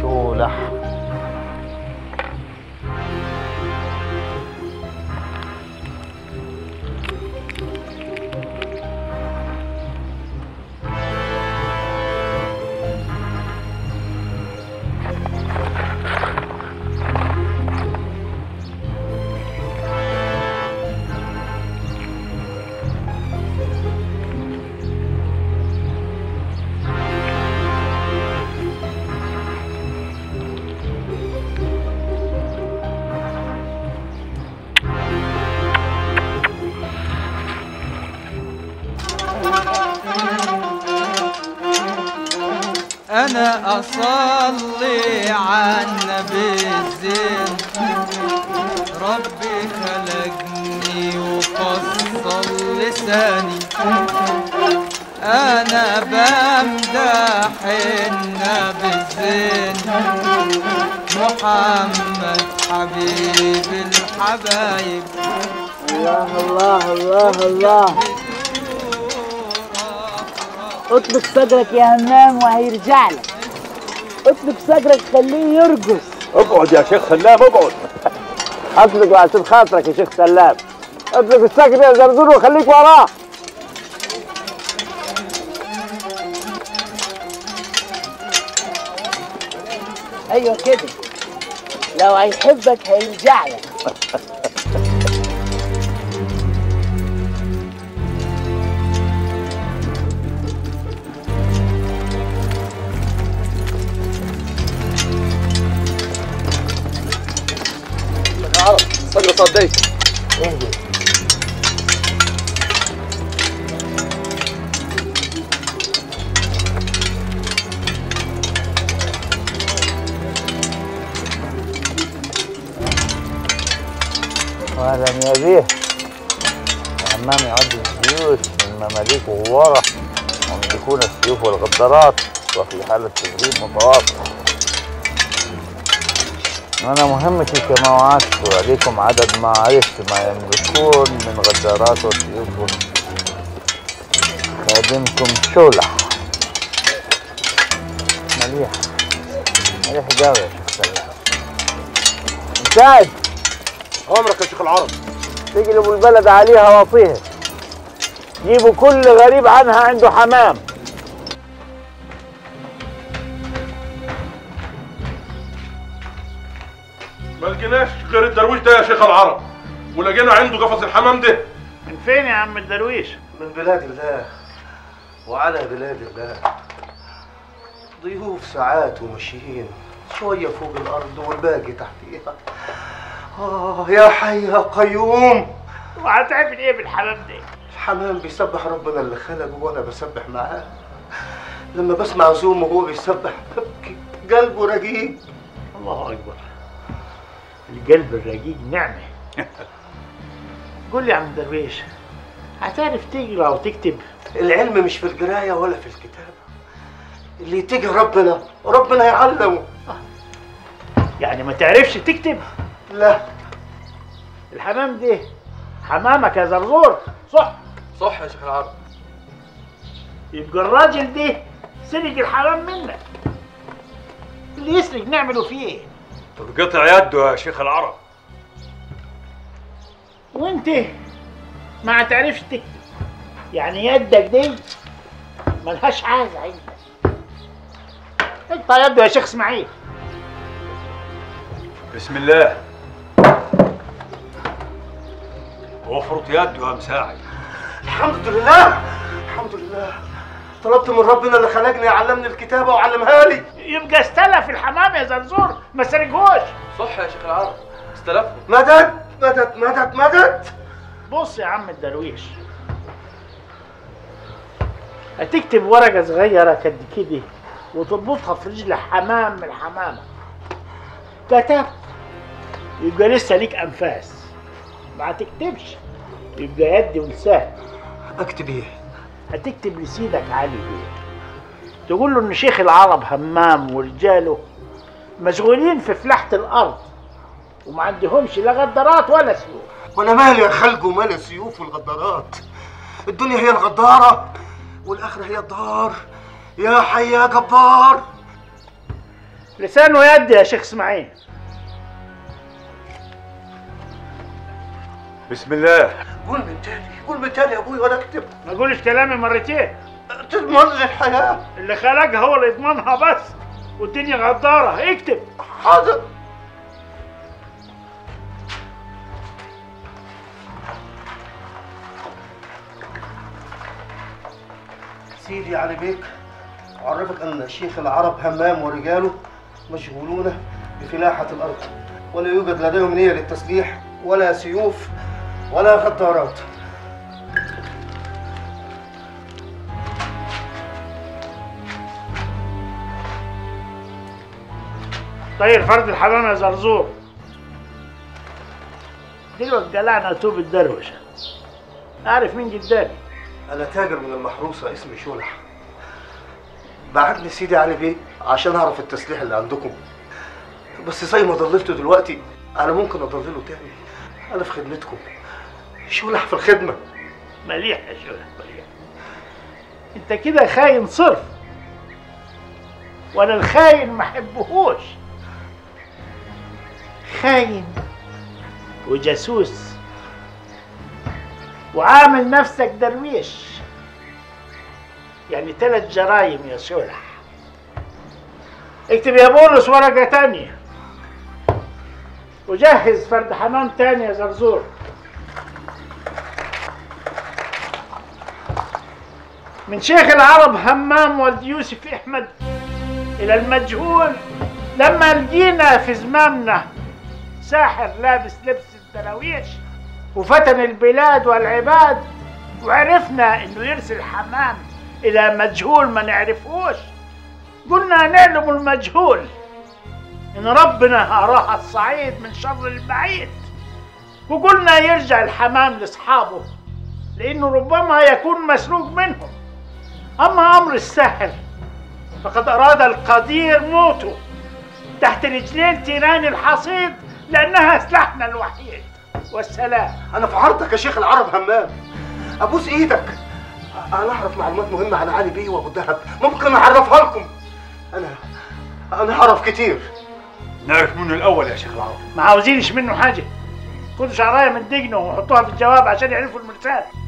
شولح انا اصلي على النبي الزين ربي خلقني وفصل لساني انا بمدح النبي الزين محمد حبيب الحبايب الله الله الله الله اطلق صدرك يا همام وهيرجع لك اطلق صدرك خليه يرقص اقعد يا شيخ سلام اقعد اطلق عشان خاطرك يا شيخ سلام اطلق الصقر يا زرزور وخليك وراه ايوه كده لو هيحبك هيرجع لك صدر صديك اهلا يا بيه همام يعد الجيوش من مماليك وورا ويملكون السيوف والغدارات وفي حالة تدريب متواصل أنا مهمتي كما وعدت عليكم عدد ما عرفت ما يملكون من غدارات وسيوف خادمكم شولح مليح مليح جاوي يا شيخ سلام مساعد عمرك يا شيخ العرب تقلبوا البلد عليها وطيها جيبوا كل غريب عنها عنده حمام ما لقيناش غير الدرويش ده يا شيخ العرب ولقينا عنده قفص الحمام ده من فين يا عم الدرويش من بلاد الله وعلى بلاد الله ضيوف ساعات وماشيين شوية فوق الأرض والباقي تحتيها آه يا حي يا قيوم وهتعمل ايه بالحمام ده الحمام بيسبح ربنا اللي خلقه وأنا بسبح معاه لما بسمع زومه وهو بيسبح ببكي قلبه رقيق الله اكبر القلب الرقيق نعمه قول لي يا عم درويش هتعرف تقرا وتكتب العلم مش في القراية ولا في الكتابة اللي يتقي ربنا ربنا يعلمه يعني ما تعرفش تكتب لا الحمام ده حمامك يا زرزور صح صح يا شيخ العرب يبقى الراجل ده سرق الحمام منك اللي يسرق نعمله فيه ايه طب قطع يده يا شيخ العرب وانت ما هتعرفش تكتب يعني يدك دي ملهاش حاجه عندك انت يده يا شيخ اسماعيل بسم الله وافرط يده يا مساعد الحمد لله الحمد لله طلبت من ربنا اللي خلقني يعلمني الكتابة وعلمها لي يبقى استلف الحمام يا زرزور ما سرقهوش صح يا شيخ العرب استلفه مدد مدد مدد مدد بص يا عم الدرويش هتكتب ورقة صغيرة قد كده وتربطها في رجل حمام من الحمامة كتبت يبقى لسه ليك أنفاس ما تكتبش يبقى يدي ولسان اكتب ايه هتكتب لسيدك علي بيه تقول له ان شيخ العرب همام ورجاله مشغولين في فلاحة الارض وما عندهمش لا غدارات ولا سيوف وانا مالي يا خلق ومال السيوف والغدارات الدنيا هي الغدارة والاخرة هي الدار يا حي يا جبار لسان ويد يا شيخ اسماعيل بسم الله قول من تاني قول من تاني يا ابوي وانا اكتب ما اقولش كلامي مرتين تضمن لي الحياه اللي خلقها هو اللي يضمنها بس والدنيا غدارة اكتب حاضر سيدي علي بيك أعرفك أن شيخ العرب همام ورجاله مشغولون بفلاحة الأرض ولا يوجد لديهم نية للتسليح ولا سيوف ولا غدارات طير فرد الحمام يا زرزور دلوقتي قلعنا توب الدروشة عارف مين قدامي أنا تاجر من المحروسة اسمي شولح بعتني سيدي علي بيه عشان أعرف التسليح اللي عندكم بس زي ما ضللته دلوقتي أنا ممكن أضلله تاني أنا في خدمتكم شولح في الخدمة مليح يا شولح مليح انت كده خاين صرف وانا الخاين ما احبهوش خاين وجاسوس وعامل نفسك درويش يعني ثلاث جرايم يا شولح اكتب يا بولس ورقة تانية وجهز فرد حمام تاني يا زرزور من شيخ العرب همام ولد يوسف احمد الى المجهول لما لقينا في زماننا ساحر لابس لبس الدراويش وفتن البلاد والعباد وعرفنا انه يرسل حمام الى مجهول ما نعرفوش قلنا نعلم المجهول ان ربنا اراها الصعيد من شر البعيد وقلنا يرجع الحمام لاصحابه لانه ربما يكون مسروق منهم اما امر الساحر فقد اراد القدير موته تحت رجلين تيران الحصيد لانها سلاحنا الوحيد والسلام أنا في عرضك يا شيخ العرب همام أبوس إيدك أنا أعرف معلومات مهمة عن علي بيه وأبو الدهب ممكن أعرفها لكم أنا أنا أعرف كتير نعرف منه الاول يا شيخ العرب ما عاوزينش منه حاجه خدوا شعرايه من دجنه وحطوها في الجواب عشان يعرفوا المرسال